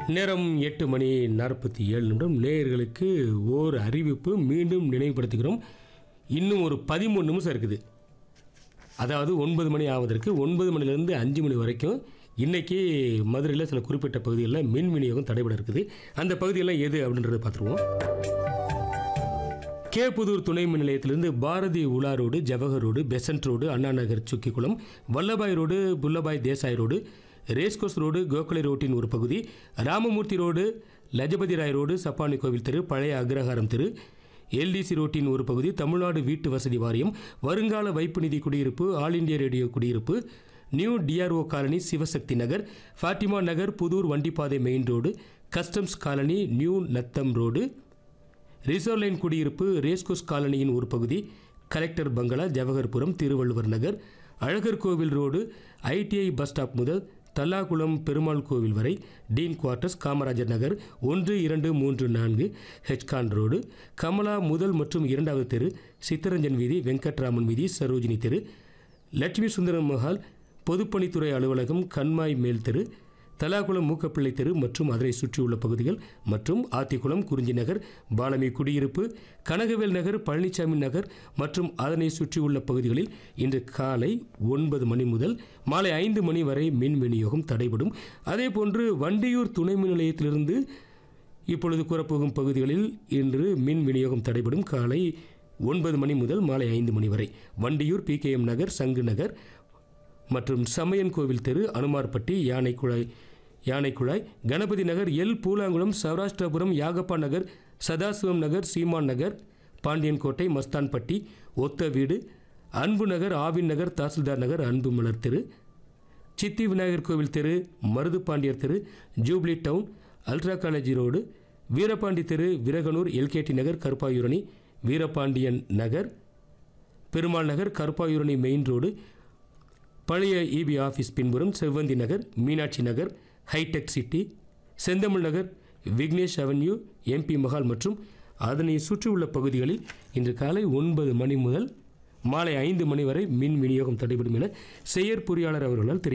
நேரம் எட்டு மணி நாற்பத்தி ஏழு நிமிடம் நேயர்களுக்கு ஓர் அறிவிப்பு மீண்டும் நினைவுபடுத்துகிறோம் இன்னும் ஒரு பதிமூணு நிமிஷம் இருக்குது அதாவது ஒன்பது மணி ஆவதற்கு ஒன்பது மணிலேருந்து அஞ்சு மணி வரைக்கும் இன்றைக்கி மதுரையில் சில குறிப்பிட்ட பகுதிகளில் மின் விநியோகம் தடைபட இருக்குது அந்த பகுதியெல்லாம் எது அப்படின்றத பார்த்துருவோம் கேப்புதூர் துணை மின் நிலையத்திலிருந்து பாரதி உலா road Jawahar road Besant road Anna Nagar Sukkikulam Vallabhai road புல்லபாய் Desai road racecourse road Gokhale ரோட்டின் ஒரு பகுதி ராமமூர்த்தி ரோடு லஜபதி ராய் ரோடு சப்பானி கோவில் தெரு பழைய அக்ரஹாரம் தெரு எல்டிசி ரோட்டின் ஒரு பகுதி தமிழ்நாடு வீட்டு வசதி வாரியம் வருங்கால வைப்பு நிதி குடியிருப்பு ஆல் இந்தியா ரேடியோ குடியிருப்பு new DRO colony Sivasakthi Nagar Fatima Nagar Pudur வண்டிப்பாதை main road customs colony new Natham road reserve line குடியிருப்பு ரேஸ்கோஸ் காலனியின் ஒரு பகுதி கலெக்டர் பங்களா ஜவஹர்புரம் திருவள்ளுவர் நகர் அழகர் கோவில் ரோடு ஐடிஐ பஸ் ஸ்டாப் முதல் தல்லாகுளம் பெருமாள் கோவில் வரை டீன் குவார்ட்டர்ஸ் காமராஜர் நகர் ஒன்று இரண்டு மூன்று நான்கு ஹெச்கான் ரோடு கமலா முதல் மற்றும் இரண்டாவது தெரு சித்தரஞ்சன் வீதி வெங்கட்ராமன் வீதி சரோஜினி தெரு லட்சுமி சுந்தரம் மஹால் பொதுப்பணித்துறை அலுவலகம் கண்மாய் மேல் தெரு தலாகுளம் மூக்கப்பிள்ளை தெரு மற்றும் அதனை சுற்றியுள்ள பகுதிகள் மற்றும் ஆத்திக்குளம் குறிஞ்சி நகர் பாலமி குடியிருப்பு கனகவேல் நகர் பழனிசாமி நகர் மற்றும் அதனை சுற்றியுள்ள பகுதிகளில் இன்று காலை ஒன்பது மணி முதல் மாலை ஐந்து மணி வரை மின் விநியோகம் தடைபடும் அதேபோன்று வண்டியூர் துணை மின் நிலையத்திலிருந்து இப்பொழுது கூறப்போகும் பகுதிகளில் இன்று மின் விநியோகம் தடைபடும் காலை ஒன்பது மணி முதல் மாலை ஐந்து மணி வரை வண்டியூர் பிகேஎம் நகர் சங்கு நகர் மற்றும் சமயன் கோவில் தெரு அனுமார்பட்டி யானைக்குழாய் யானைக்குழாய் கணபதி நகர் எல் பூலாங்குளம் சௌராஷ்டிரபுரம் யாகப்பா நகர் சதாசிவம் நகர் சீமான் நகர் பாண்டியன்கோட்டை மஸ்தான்பட்டி ஒத்த வீடு அன்பு நகர் ஆவின் நகர் தாசில்தார் நகர் அன்பு மலர் தெரு சித்தி விநாயகர் கோவில் தெரு மருதுபாண்டியர் தெரு jubilee town ultra college road Veerapandi தெரு Viraganur LKD Nagar Karuppayurani Veerapandian Nagar Perumal Nagar Karuppayurani main road பழைய இபி ஆஃபீஸ் பின்புறம் Sevvanthi Nagar Meenakshi Nagar hitech city Senthamizh Nagar Vignesh avenue MP Mahal மற்றும் அதனை சுற்றியுள்ள பகுதிகளில் இன்று காலை ஒன்பது மணி முதல் மாலை ஐந்து மணி வரை மின் விநியோகம் தடைபடும் என செயற் பொறியாளர் அவர்களால் தெரிவித்தார்